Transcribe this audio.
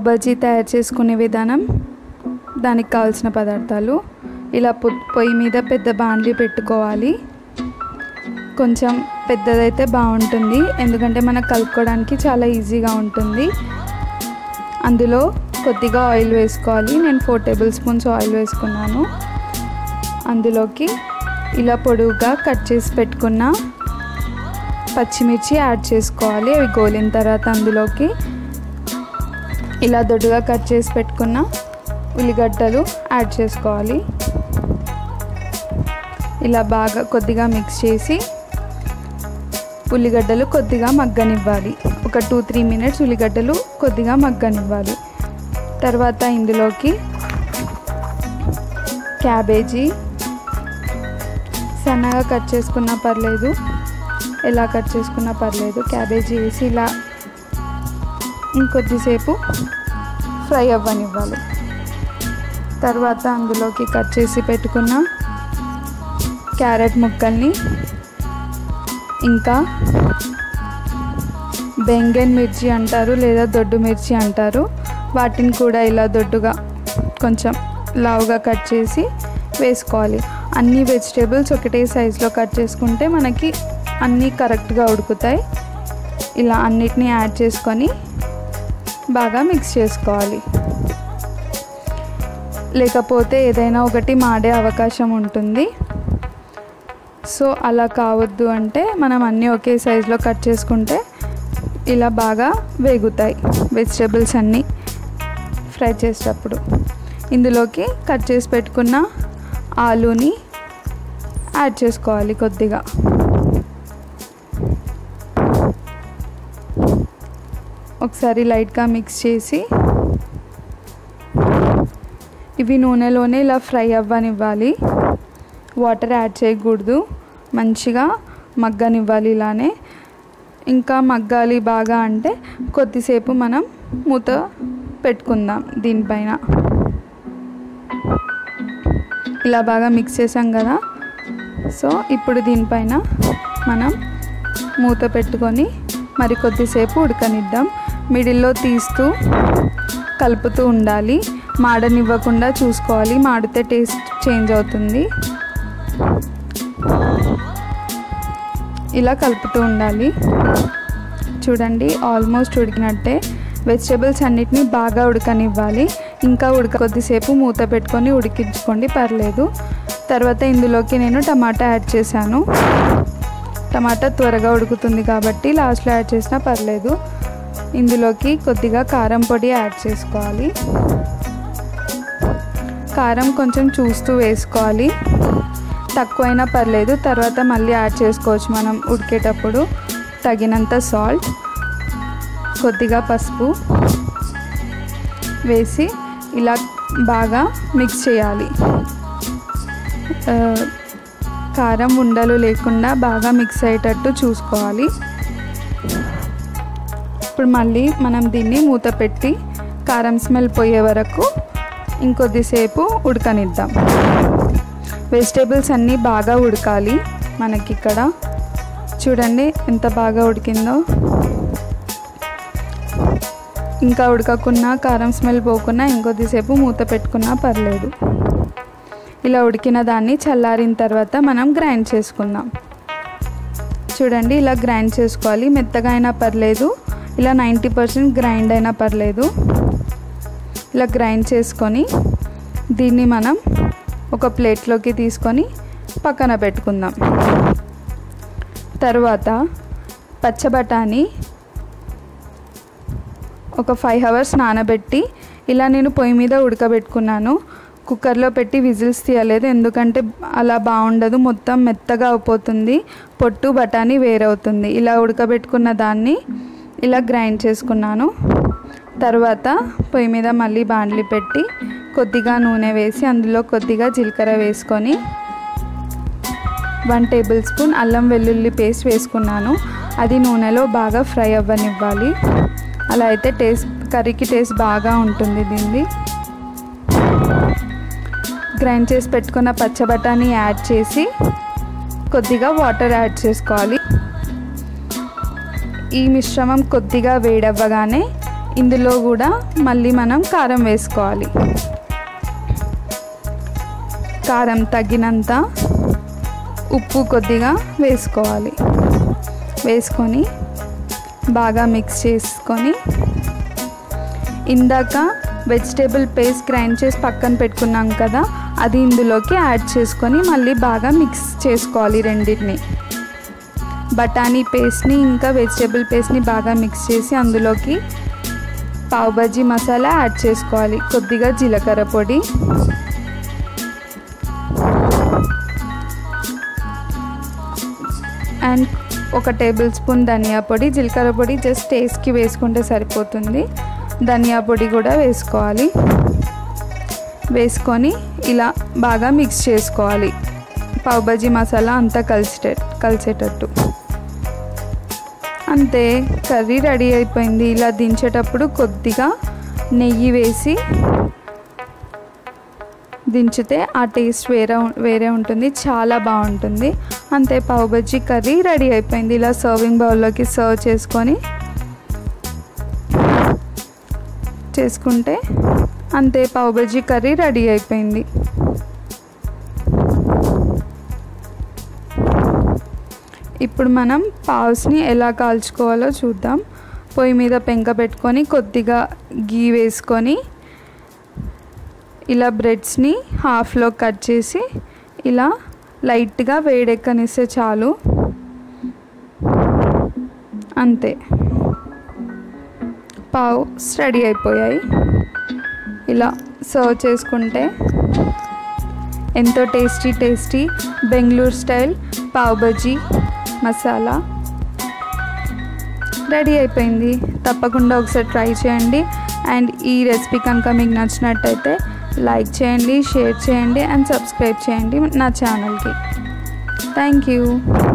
బజ్జీ తయారు చేసుకునే విధానం దానికి కావాల్సిన పదార్థాలు ఇలా పొ- పొయ్యి మీద పెద్ద బాండ్లీ పెట్టుకోవాలి కొంచెం పెద్దదైతే బాగుంటుంది ఎందుకంటే మనకు కలుపుకోవడానికి చాలా ఈజీగా ఉంటుంది అందులో కొద్దిగా ఆయిల్ వేసుకోవాలి నేను ఫోర్ టేబుల్ స్పూన్స్ ఆయిల్ వేసుకున్నాను అందులోకి ఇలా పొడువుగా కట్ చేసి పెట్టుకున్న పచ్చిమిర్చి యాడ్ చేసుకోవాలి అవి గోలిన తర్వాత అందులోకి ఇలా దొడ్డుగా కట్ చేసి పెట్టుకున్న ఉల్లిగడ్డలు యాడ్ చేసుకోవాలి ఇలా బాగా కొద్దిగా మిక్స్ చేసి ఉల్లిగడ్డలు కొద్దిగా మగ్గనివ్వాలి ఒక టూ త్రీ మినిట్స్ ఉల్లిగడ్డలు కొద్దిగా మగ్గనివ్వాలి తర్వాత ఇందులోకి క్యాబేజీ సన్నగా కట్ చేసుకున్నా పర్లేదు ఎలా కట్ చేసుకున్నా పర్లేదు క్యాబేజీ వేసి ఇలా ఇంకొద్దిసేపు ఫ్రై అవ్వనివ్వాలి తర్వాత అందులోకి కట్ చేసి పెట్టుకున్న క్యారెట్ ముక్కల్ని ఇంకా బెంగన్ మిర్చి అంటారు లేదా దొడ్డు మిర్చి అంటారు వాటిని కూడా ఇలా దొడ్డుగా కొంచెం లావుగా కట్ చేసి వేసుకోవాలి అన్ని వెజిటేబుల్స్ ఒకటే సైజులో కట్ చేసుకుంటే మనకి అన్నీ కరెక్ట్గా ఉడుకుతాయి ఇలా అన్నిటినీ యాడ్ చేసుకొని బాగా మిక్స్ చేసుకోవాలి లేకపోతే ఏదైనా ఒకటి మాడే అవకాశం ఉంటుంది సో అలా కావద్దు అంటే మనం అన్నీ ఒకే సైజులో కట్ చేసుకుంటే ఇలా బాగా వేగుతాయి వెజిటేబుల్స్ అన్నీ ఫ్రై చేసేటప్పుడు ఇందులోకి కట్ చేసి పెట్టుకున్న ఆలూని యాడ్ చేసుకోవాలి కొద్దిగా ఒకసారి లైట్గా మిక్స్ చేసి ఇవి నూనెలోనే ఇలా ఫ్రై అవ్వనివ్వాలి వాటర్ యాడ్ చేయకూడదు మంచిగా మగ్గనివ్వాలి ఇలానే ఇంకా మగ్గాలి బాగా అంటే కొద్దిసేపు మనం మూత పెట్టుకుందాం దీనిపైన ఇలా బాగా మిక్స్ చేసాం కదా సో ఇప్పుడు దీనిపైన మనం మూత పెట్టుకొని మరి కొద్దిసేపు ఉడకనిద్దాం మిడిల్లో తీస్తూ కలుపుతూ ఉండాలి మాడనివ్వకుండా చూసుకోవాలి మాడితే టేస్ట్ చేంజ్ అవుతుంది ఇలా కలుపుతూ ఉండాలి చూడండి ఆల్మోస్ట్ ఉడికినట్టే వెజిటేబుల్స్ అన్నిటినీ బాగా ఉడకనివ్వాలి ఇంకా ఉడక కొద్దిసేపు మూత పెట్టుకొని ఉడికించుకోండి పర్లేదు తర్వాత ఇందులోకి నేను టమాటా యాడ్ చేశాను టమాటా త్వరగా ఉడుకుతుంది కాబట్టి లాస్ట్లో యాడ్ చేసినా పర్లేదు ఇందులోకి కొద్దిగా కారం పొడి యాడ్ చేసుకోవాలి కారం కొంచెం చూస్తూ వేసుకోవాలి తక్కువైనా పర్లేదు తర్వాత మళ్ళీ యాడ్ చేసుకోవచ్చు మనం ఉడికేటప్పుడు తగినంత సాల్ట్ కొద్దిగా పసుపు వేసి ఇలా బాగా మిక్స్ చేయాలి ఆ, కారం ఉండలు లేకుండా బాగా మిక్స్ అయ్యేటట్టు చూసుకోవాలి ఇప్పుడు మళ్ళీ మనం దీన్ని మూత పెట్టి కారం స్మెల్ పోయే వరకు ఇంకొద్దిసేపు ఉడకనిద్దాం వెజిటేబుల్స్ అన్నీ బాగా ఉడకాలి మనకి ఇక్కడ చూడండి ఎంత బాగా ఉడికిందో ఇంకా ఉడకకున్నా కారం స్మెల్ పోకున్నా ఇంకొద్దిసేపు మూత పెట్టుకున్నా పర్లేదు ఇలా ఉడికిన దాన్ని చల్లారిన తర్వాత మనం గ్రైండ్ చేసుకుందాం చూడండి ఇలా గ్రైండ్ చేసుకోవాలి మెత్తగా అయినా పర్లేదు ఇలా నైంటీ పర్సెంట్ గ్రైండ్ అయినా పర్లేదు ఇలా గ్రైండ్ చేసుకొని దీన్ని మనం ఒక ప్లేట్లోకి తీసుకొని పక్కన పెట్టుకుందాం తర్వాత పచ్చబటాని ఒక ఫైవ్ అవర్స్ నానబెట్టి ఇలా నేను పొయ్యి మీద ఉడకబెట్టుకున్నాను కుక్కర్లో పెట్టి విజిల్స్ తీయలేదు ఎందుకంటే అలా బాగుండదు మొత్తం మెత్తగా అయిపోతుంది పొట్టు బఠానీ వేరవుతుంది ఇలా ఉడకబెట్టుకున్న దాన్ని ఇలా గ్రైండ్ చేసుకున్నాను తర్వాత పొయ్యి మీద మళ్ళీ బాండ్లీ పెట్టి కొద్దిగా నూనె వేసి అందులో కొద్దిగా జీలకర్ర వేసుకొని వన్ టేబుల్ స్పూన్ అల్లం వెల్లుల్లి పేస్ట్ వేసుకున్నాను అది నూనెలో బాగా ఫ్రై అవ్వనివ్వాలి అలా అయితే టేస్ట్ కర్రీకి టేస్ట్ బాగా ఉంటుంది దీన్ని గ్రైండ్ చేసి పెట్టుకున్న పచ్చబటాని యాడ్ చేసి కొద్దిగా వాటర్ యాడ్ చేసుకోవాలి ఈ మిశ్రమం కొద్దిగా వేడవ్వగానే ఇందులో కూడా మళ్ళీ మనం కారం వేసుకోవాలి కారం తగినంత ఉప్పు కొద్దిగా వేసుకోవాలి వేసుకొని బాగా మిక్స్ చేసుకొని ఇందాక వెజిటేబుల్ పేస్ట్ గ్రైండ్ చేసి పక్కన పెట్టుకున్నాం కదా అది ఇందులోకి యాడ్ చేసుకొని మళ్ళీ బాగా మిక్స్ చేసుకోవాలి రెండింటిని బఠానీ పేస్ట్ని ఇంకా వెజిటేబుల్ పేస్ట్ని బాగా మిక్స్ చేసి అందులోకి పావు బజ్జీ మసాలా యాడ్ చేసుకోవాలి కొద్దిగా జీలకర్ర పొడి అండ్ ఒక టేబుల్ స్పూన్ ధనియా పొడి జీలకర్ర పొడి జస్ట్ టేస్ట్కి వేసుకుంటే సరిపోతుంది ధనియా పొడి కూడా వేసుకోవాలి వేసుకొని ఇలా బాగా మిక్స్ చేసుకోవాలి పావుబజీ మసాలా అంతా కలిసే కలిసేటట్టు అంతే కర్రీ రెడీ అయిపోయింది ఇలా దించేటప్పుడు కొద్దిగా నెయ్యి వేసి దించితే ఆ టేస్ట్ వేరే వేరే ఉంటుంది చాలా బాగుంటుంది అంతే పావు బజ్జీ కర్రీ రెడీ అయిపోయింది ఇలా సర్వింగ్ బౌల్లోకి సర్వ్ చేసుకొని చేసుకుంటే అంతే పావు బజ్జీ కర్రీ రెడీ అయిపోయింది ఇప్పుడు మనం పావ్స్ని ఎలా కాల్చుకోవాలో చూద్దాం పొయ్యి మీద పెంక పెట్టుకొని కొద్దిగా గీ వేసుకొని ఇలా బ్రెడ్స్ని హాఫ్లో కట్ చేసి ఇలా లైట్గా వేడెక్కనిస్తే చాలు అంతే పావు రెడీ అయిపోయాయి ఇలా సర్వ్ చేసుకుంటే ఎంతో tasty tasty Bengaluru style pav bajji masala ready అయిపోయింది తప్పకుండా ఒకసారి ట్రై చేయండి అండ్ ఈ రెసిపీ కనుక మీకు నచ్చినట్టయితే లైక్ చేయండి షేర్ చేయండి అండ్ సబ్స్క్రైబ్ చేయండి నా ఛానల్కి థ్యాంక్ యూ